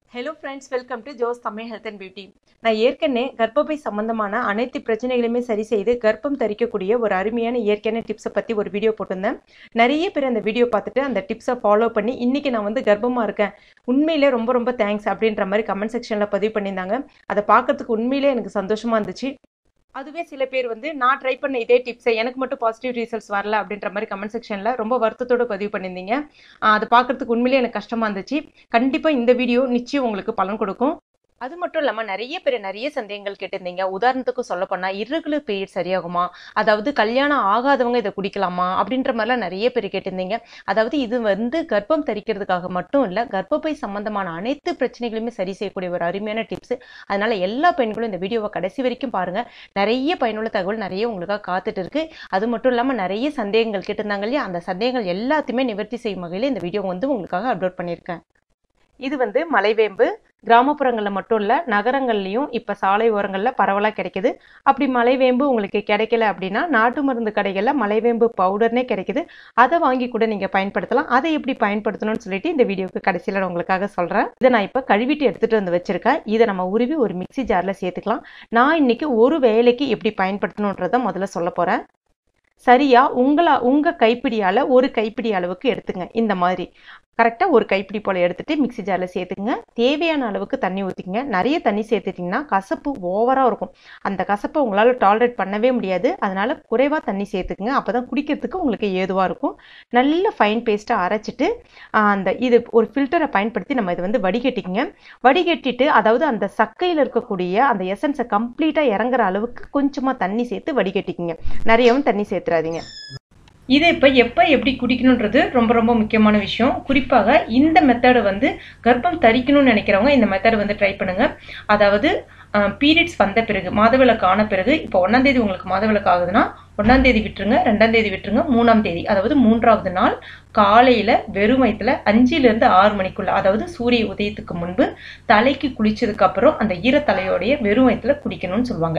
hello friends welcome to Jo's Tamil health and beauty நான் ஏற்கனவே கர்ப்பப்பை சம்பந்தமான அனைத்து பிரச்சனைகளையுமே சரி செய்து கர்ப்பம் தரிக்கக்கூடிய ஒரு அருமையான இயற்கையான டிப்ஸை பற்றி ஒரு வீடியோ போட்டிருந்தேன் நிறைய பேர் அந்த வீடியோ பார்த்துட்டு அந்த டிப்ஸை ஃபாலோ பண்ணி இன்றைக்கி நான் வந்து கர்ப்பமாக இருக்கேன் உண்மையிலே ரொம்ப ரொம்ப தேங்க்ஸ் அப்படின்ற மாதிரி கமெண்ட் செக்ஷனில் பதிவு பண்ணியிருந்தாங்க அதை பார்க்கறதுக்கு உண்மையிலே எனக்கு சந்தோஷமாக இருந்துச்சு அதுவே சில பேர் வந்து நான் ட்ரை பண்ண இதே டிப்ஸை எனக்கு மட்டும் பாசிட்டிவ் ரிசல்ட்ஸ் வரல அப்படின்ற மாதிரி கமெண்ட் செக்ஷனில் ரொம்ப வருத்தத்தோடு பதிவு பண்ணியிருந்தீங்க ஆஹ் அதை பார்க்கறதுக்கு உண்மையிலேயே எனக்கு கஷ்டமாக இருந்துச்சு கண்டிப்பாக இந்த வீடியோ நிச்சயம் உங்களுக்கு பலன் கொடுக்கும் அது மட்டும் இல்லாமல் நிறைய பேர் நிறைய சந்தேகங்கள் கேட்டிருந்தீங்க உதாரணத்துக்கு சொல்ல போனால் irregular பீரியட் சரியாகுமா அதாவது கல்யாணம் ஆகாதவங்க இதை குடிக்கலாமா அப்படின்ற மாதிரிலாம் நிறைய பேர் கேட்டிருந்தீங்க அதாவது இது வந்து கர்ப்பம் தரிக்கிறதுக்காக மட்டும் இல்லை கர்ப்பப்பை சம்பந்தமான அனைத்து பிரச்சனைகளுமே சரி செய்யக்கூடிய ஒரு அருமையான டிப்ஸ் அதனால எல்லா பெண்களும் இந்த வீடியோவை கடைசி வரைக்கும் பாருங்க நிறைய பயனுள்ள தகவல் நிறைய உங்களுக்காக காத்துட்டு இருக்கு அது மட்டும் இல்லாமல் நிறைய சந்தேகங்கள் கேட்டிருந்தாங்க இல்லையா அந்த சந்தேகங்கள் எல்லாத்தையுமே நிவர்த்தி செய்யும் வகையில் இந்த வீடியோ வந்து உங்களுக்காக அப்லோட் பண்ணியிருக்கேன் இது வந்து மலைவேம்பு கிராமப்புறங்களில் மட்டும் இல்லை நகரங்கள்லையும் இப்போ சாலை ஓரங்களில் பரவலாக கிடைக்குது அப்படி மலைவேம்பு உங்களுக்கு கிடைக்கல அப்படின்னா நாட்டு மருந்து கடைகளில் மலைவேம்பு பவுடர்னே கிடைக்குது அதை வாங்கி கூட நீங்கள் பயன்படுத்தலாம் அதை எப்படி பயன்படுத்தணும்னு சொல்லிட்டு இந்த வீடியோக்கு கடைசியில் நான் உங்களுக்காக சொல்கிறேன் இதை நான் இப்போ கழுவிட்டு எடுத்துகிட்டு வந்து வச்சுருக்கேன் இதை நம்ம உருவி ஒரு மிக்ஸி ஜாரில் சேர்த்துக்கலாம் நான் இன்னைக்கு ஒரு வேலைக்கு எப்படி பயன்படுத்தணுன்றதை முதல்ல சொல்ல போகிறேன் சரியா உங்களா உங்க கைப்பிடியால ஒரு கைப்பிடி அளவுக்கு எடுத்துங்க இந்த மாதிரி கரெக்டாக ஒரு கைப்பிடி போல் எடுத்துட்டு மிக்ஸி ஜாரில் சேர்த்துக்குங்க தேவையான அளவுக்கு தண்ணி ஊற்றிக்கங்க நிறைய தண்ணி சேர்த்துட்டிங்கன்னா கசப்பு ஓவராக இருக்கும் அந்த கசப்பை உங்களால் டாலரேட் பண்ணவே முடியாது அதனால் குறைவாக தண்ணி சேர்த்துக்குங்க அப்போ தான் குடிக்கிறதுக்கு உங்களுக்கு ஏதுவாக இருக்கும் நல்ல ஃபைன் பேஸ்ட்டாக அரைச்சிட்டு ஆஹ், அந்த இது ஒரு ஃபில்டரை பயன்படுத்தி நம்ம இதை வந்து வடிகட்டிக்கங்க வடிகட்டிட்டு அதாவது அந்த சக்கையில் இருக்கக்கூடிய அந்த எசன்ஸை கம்ப்ளீட்டாக இறங்குற அளவுக்கு கொஞ்சமாக தண்ணி சேர்த்து வடிகட்டிக்கங்க நிறையவும் தண்ணி சேர்த்துறாதீங்க இதை இப்போ எப்போ எப்படி குடிக்கணுன்றது ரொம்ப ரொம்ப முக்கியமான விஷயம் குறிப்பாக இந்த மெத்தடை வந்து கர்ப்பம் தரிக்கணும்னு நினைக்கிறவங்க இந்த மெத்தடை வந்து ட்ரை பண்ணுங்க அதாவது பீரியட்ஸ் வந்த பிறகு மாதவிலக்கு ஆன பிறகு இப்போ ஒன்றாம் தேதி உங்களுக்கு மாதவிலக்கு ஆகுதுன்னா ஒன்றாம் தேதி விட்டுருங்க ரெண்டாம் தேதி விட்டுருங்க மூணாம் தேதி அதாவது மூன்றாவது நாள் காலையில் வெறும் வயிற்றுல அஞ்சுலேருந்து ஆறு மணிக்குள்ள அதாவது சூரிய உதயத்துக்கு முன்பு தலைக்கு குளிச்சதுக்கு அப்புறம் அந்த ஈரத்தலையோடைய வெறும் வயிற்றுல குடிக்கணும்னு சொல்லுவாங்க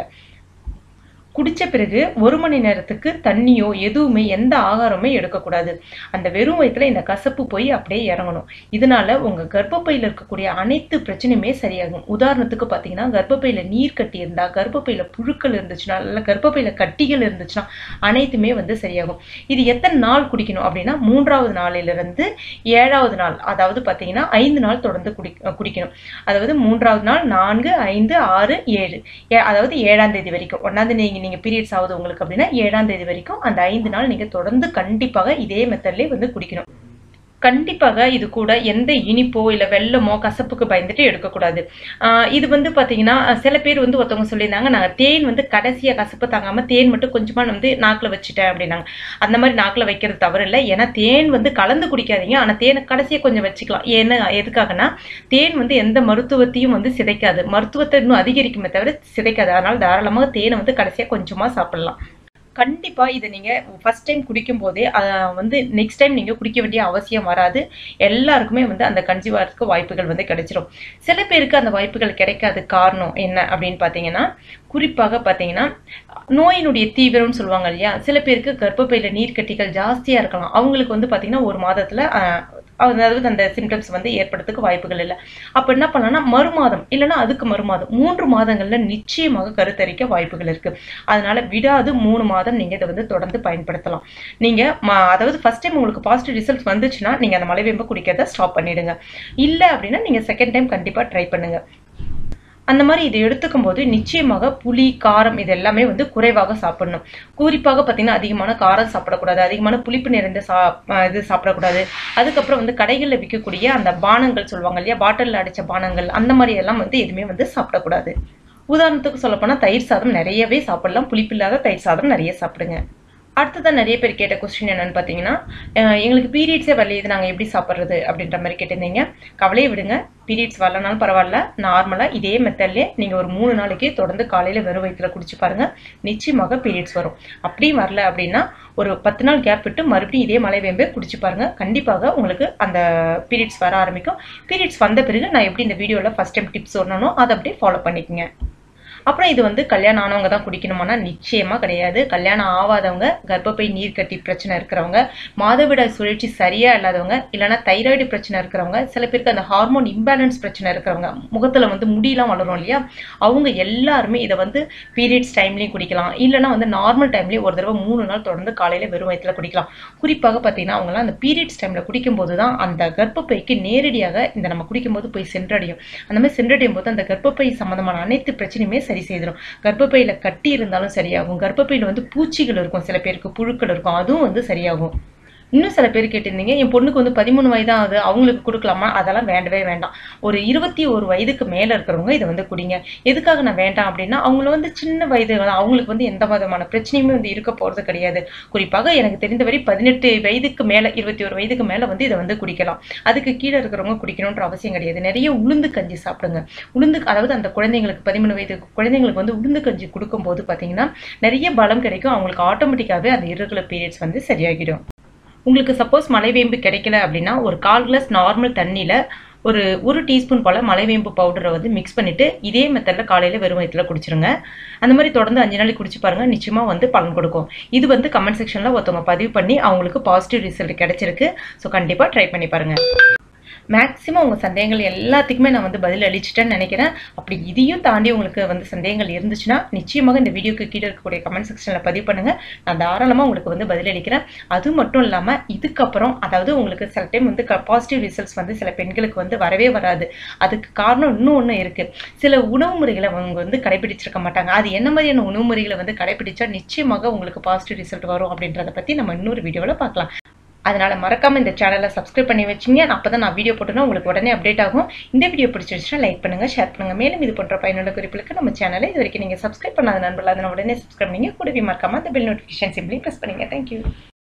குடிச்ச பிறகு ஒரு மணி நேரத்துக்கு தண்ணியோ எதுவுமே எந்த ஆகாரமே எடுக்கக்கூடாது அந்த வெறும் வயிற்றுல இந்த கசப்பு போய் அப்படியே இறங்கணும் இதனால உங்க கர்ப்பப்பையில் இருக்கக்கூடிய அனைத்து பிரச்சனையுமே சரியாகும் உதாரணத்துக்கு பார்த்தீங்கன்னா கர்ப்பப்பையில நீர் கட்டி இருந்தா கர்ப்பப்பையில புழுக்கள் இருந்துச்சுன்னா இல்லை கர்ப்பப்பையில கட்டிகள் இருந்துச்சுன்னா அனைத்துமே வந்து சரியாகும் இது எத்தனை நாள் குடிக்கணும் அப்படின்னா மூன்றாவது நாளிலிருந்து ஏழாவது நாள் அதாவது பார்த்தீங்கன்னா ஐந்து நாள் தொடர்ந்து குடி குடிக்கணும் அதாவது மூன்றாவது நாள் நான்கு ஐந்து ஆறு ஏழு ஏ- அதாவது ஏழாம் தேதி வரைக்கும் ஒன்றாம் தேதி நீங்க நீங்க பீரியட்ஸ் ஆகுது உங்களுக்கு அப்படின்னா ஏழாம் தேதி வரைக்கும் அந்த ஐந்து நாள் நீங்க தொடர்ந்து கண்டிப்பாக இதே மெத்தட்லேயே வந்து குடிக்கணும் கண்டிப்பாக இது கூட எந்த இனிப்போ இல்லை வெல்லமோ கசப்புக்கு பயந்துட்டு எடுக்கக்கூடாது ஆஹ் இது வந்து பார்த்தீங்கன்னா சில பேர் வந்து ஒருத்தவங்க சொல்லியிருந்தாங்க நாங்கள் தேன் வந்து கடைசியாக கசப்பு தாங்காமல் தேன் மட்டும் கொஞ்சமாக வந்து நாக்கில் வச்சுட்டேன் அப்படின்னாங்க அந்த மாதிரி நாக்கில் வைக்கிறது தவறு இல்லை ஏன்னா தேன் வந்து கலந்து குடிக்காதீங்க ஆனால் தேனை கடைசியாக கொஞ்சம் வச்சுக்கலாம் ஏன்னா எதுக்காகனா தேன் வந்து எந்த மருத்துவத்தையும் வந்து சிதைக்காது மருத்துவத்தை இன்னும் அதிகரிக்குமே தவிர சிதைக்காது அதனால தாராளமாக தேனை வந்து கடைசியாக கொஞ்சமாக சாப்பிடலாம் கண்டிப்பாக இதை நீங்கள் ஃபஸ்ட் டைம் குடிக்கும் போதே அதை வந்து நெக்ஸ்ட் டைம் நீங்கள் குடிக்க வேண்டிய அவசியம் வராது எல்லாருக்குமே வந்து அந்த கஞ்சி வரதுக்கு வாய்ப்புகள் வந்து கிடைச்சிரும் சில பேருக்கு அந்த வாய்ப்புகள் கிடைக்காத காரணம் என்ன அப்படின்னு பார்த்தீங்கன்னா குறிப்பாக பார்த்தீங்கன்னா நோயினுடைய தீவிரம்னு சொல்லுவாங்க இல்லையா சில பேருக்கு கர்ப்பப்பையில் நீர்க்கட்டிகள் ஜாஸ்தியாக இருக்கலாம் அவங்களுக்கு வந்து பார்த்தீங்கன்னா ஒரு மாதத்தில் அதாவது அந்த சிம்டம்ஸ் வந்து ஏற்படுறதுக்கு வாய்ப்புகள் இல்லை அப்போ என்ன பண்ணலாம்னா மறுமாதம் இல்லைன்னா அதுக்கு மறுமாதம் மூன்று மாதங்களில் நிச்சயமாக கருத்தரிக்க வாய்ப்புகள் இருக்கு அதனால விடாது மூணு மாதம் நீங்க இதை வந்து தொடர்ந்து பயன்படுத்தலாம் நீங்க ம- அதாவது ஃபர்ஸ்ட் டைம் உங்களுக்கு பாசிட்டிவ் ரிசல்ட்ஸ் வந்துச்சுன்னா நீங்க அந்த மலைவேம்பு குடிக்கிறத ஸ்டாப் பண்ணிடுங்க இல்லை அப்படின்னா நீங்க செகண்ட் டைம் கண்டிப்பா ட்ரை பண்ணுங்க அந்த மாதிரி இதை எடுத்துக்கும் போது நிச்சயமாக புளி காரம் இது எல்லாமே வந்து குறைவாக சாப்பிடணும் குறிப்பாக பார்த்தீங்கன்னா அதிகமான காரம் சாப்பிடக்கூடாது அதிகமான புளிப்பு நிறைந்த சா அஹ் இது சாப்பிடக்கூடாது அதுக்கப்புறம் வந்து கடைகளில் விற்கக்கூடிய அந்த பானங்கள் சொல்லுவாங்க இல்லையா பாட்டிலில் அடிச்ச பானங்கள் அந்த மாதிரி எல்லாம் வந்து எதுவுமே வந்து சாப்பிடக்கூடாது உதாரணத்துக்கு சொல்லப்போனால் தயிர் சாதம் நிறையவே சாப்பிடலாம் புளிப்பில்லாத தயிர் சாதம் நிறைய சாப்பிடுங்க அடுத்ததான் நிறைய பேர் கேட்ட கொஸ்டின் என்னன்னு பார்த்தீங்கன்னா அஹ் எங்களுக்கு பீரியட்ஸே வரலையே நாங்கள் எப்படி சாப்பிட்றது அப்படின்ற மாதிரி கேட்டிருந்தீங்க கவலையை விடுங்க பீரியட்ஸ் வரலனாலும் பரவாயில்ல நார்மலாக இதே மெத்தட்லேயே நீங்கள் ஒரு மூணு நாளைக்கு தொடர்ந்து காலையில் வெறும் வயிற்றுல குடிச்சு பாருங்க நிச்சயமாக பீரியட்ஸ் வரும் அப்படியும் வரல அப்படின்னா ஒரு பத்து நாள் கேப் விட்டு மறுபடியும் இதே மலை வேம்பே குடிச்சு பாருங்க கண்டிப்பாக உங்களுக்கு அந்த பீரியட்ஸ் வர ஆரம்பிக்கும் பீரியட்ஸ் வந்த பிறகு நான் எப்படி இந்த வீடியோவில் ஃபர்ஸ்ட் டைம் டிப்ஸ் சொன்னனோ அதை அப்படியே ஃபாலோ பண்ணிக்கங்க அப்புறம் இது வந்து கல்யாணம் ஆனவங்க தான் குடிக்கணுமானா நிச்சயமா கிடையாது கல்யாணம் ஆகாதவங்க கர்ப்பப்பை நீர்க்கட்டி பிரச்சனை இருக்கிறவங்க மாதவிடாய் சுழற்சி சரியா இல்லாதவங்க இல்லைன்னா தைராய்டு பிரச்சனை இருக்கிறவங்க சில பேருக்கு அந்த ஹார்மோன் இம்பேலன்ஸ் பிரச்சனை இருக்கிறவங்க முகத்துல வந்து முடியெல்லாம் வளரும் இல்லையா அவங்க எல்லாருமே இதை வந்து பீரியட்ஸ் டைம்லயும் குடிக்கலாம் இல்லைன்னா வந்து நார்மல் டைம்லயும் ஒரு தடவை மூணு நாள் தொடர்ந்து காலையில வெறும் வயிற்றுல குடிக்கலாம் குறிப்பாக பார்த்தீங்கன்னா அவங்கலாம் அந்த பீரியட்ஸ் டைம்ல குடிக்கும்போது தான் அந்த கர்ப்பப்பைக்கு நேரடியாக இந்த நம்ம குடிக்கும்போது போய் சென்றடையும் அந்த மாதிரி சென்றடையும் போது அந்த கர்ப்பப்பை சம்பந்தமான அனைத்து பிரச்சனையுமே சரி செய்திடும் கர்ப்பப்பையில கட்டி இருந்தாலும் சரியாகும் கர்ப்பப்பையில வந்து பூச்சிகள் இருக்கும் சில பேருக்கு புழுக்கள் இருக்கும் அதுவும் வந்து சரியாகும் இன்னும் சில பேர் கேட்டிருந்தீங்க என் பொண்ணுக்கு வந்து பதிமூணு வயதான் ஆகுது அவங்களுக்கு கொடுக்கலாமா அதெல்லாம் வேண்டவே வேண்டாம் ஒரு இருபத்தி ஒரு வயதுக்கு மேல இருக்கிறவங்க இதை வந்து குடிங்க எதுக்காக நான் வேண்டாம் அப்படின்னா அவங்கள வந்து சின்ன வயது அவங்களுக்கு வந்து எந்த விதமான பிரச்சனையுமே வந்து இருக்க போறது கிடையாது குறிப்பாக எனக்கு தெரிந்தவரை பதினெட்டு வயதுக்கு மேல இருபத்தி ஒரு வயதுக்கு மேல வந்து இதை வந்து குடிக்கலாம் அதுக்கு கீழே இருக்கிறவங்க குடிக்கணுன்ற அவசியம் கிடையாது நிறைய உளுந்து கஞ்சி சாப்பிடுங்க உளுந்து அதாவது அந்த குழந்தைங்களுக்கு பதிமூணு வயது குழந்தைங்களுக்கு வந்து உளுந்து கஞ்சி கொடுக்கும்போது பார்த்தீங்கன்னா நிறைய பலம் கிடைக்கும் அவங்களுக்கு ஆட்டோமேட்டிக்காகவே அந்த irregular பீரியட்ஸ் வந்து சரியாகிடும் உங்களுக்கு சப்போஸ் மலைவேம்பு கிடைக்கல அப்படின்னா ஒரு கால் கிளாஸ் நார்மல் தண்ணியில ஒரு ஒரு டீஸ்பூன் போல மலைவேம்பு பவுடரை வந்து மிக்ஸ் பண்ணிட்டு இதே மெத்தட்ல காலையில வெறும் வயிற்றுல குடிச்சிருங்க அந்த மாதிரி தொடர்ந்து அஞ்சு நாளைக்கு குடிச்சு பாருங்க நிச்சயமா வந்து பலன் கொடுக்கும் இது வந்து கமெண்ட் செக்ஷன்ல ஒருத்தவங்க பதிவு பண்ணி அவங்களுக்கு பாசிட்டிவ் ரிசல்ட் கிடைச்சிருக்கு ஸோ கண்டிப்பா ட்ரை பண்ணி பாருங்க மேக்ஸிமம் உங்கள் சந்தேகங்கள் எல்லாத்துக்குமே நான் வந்து பதில் அளிச்சிட்டேன்னு நினைக்கிறேன் அப்படி இதையும் தாண்டி உங்களுக்கு வந்து சந்தேகங்கள் இருந்துச்சுன்னா நிச்சயமாக இந்த வீடியோக்கு கீழே இருக்கக்கூடிய கமெண்ட் செக்ஷனில் பதிவு பண்ணுங்க நான் தாராளமாக உங்களுக்கு வந்து பதில் அளிக்கிறேன் அது மட்டும் இல்லாமல் இதுக்கப்புறம் அதாவது உங்களுக்கு சில டைம் வந்து பாசிட்டிவ் ரிசல்ட்ஸ் வந்து சில பெண்களுக்கு வந்து வரவே வராது அதுக்கு காரணம் இன்னும் ஒன்று இருக்கு சில உணவு முறைகளை அவங்க வந்து கடைபிடிச்சிருக்க மாட்டாங்க அது என்ன மாதிரியான உணவு முறைகளை வந்து கடைபிடிச்சா நிச்சயமாக உங்களுக்கு பாசிட்டிவ் ரிசல்ட் வரும் அப்படின்றத பற்றி நம்ம இன்னொரு வீடியோவில் பார்க்கலாம் அதனால மறக்காம இந்த சேனலை சப்ஸ்கிரைப் பண்ணி வச்சுங்க அப்பதான் நான் வீடியோ போட்டோன்னா உங்களுக்கு உடனே அப்டேட் ஆகும் இந்த வீடியோ பிடிச்சிருச்சுன்னா லைக் பண்ணுங்க ஷேர் பண்ணுங்க மேலும் இது போன்ற பயனுள்ள குறிப்புகளுக்கு நம்ம சேனலை இது வரைக்கும் நீங்க சப்ஸ்கிரைப் பண்ணாத நண்பர்கள் அதனை உடனே சப்ஸ்கிரைப் பண்ணீங்க கூடவே மறக்காம அந்த பெல் நோட்டிஃபிகேஷன் சிம்பிளி ப்ரெஸ் பண்ணுங்க தேங்க்யூ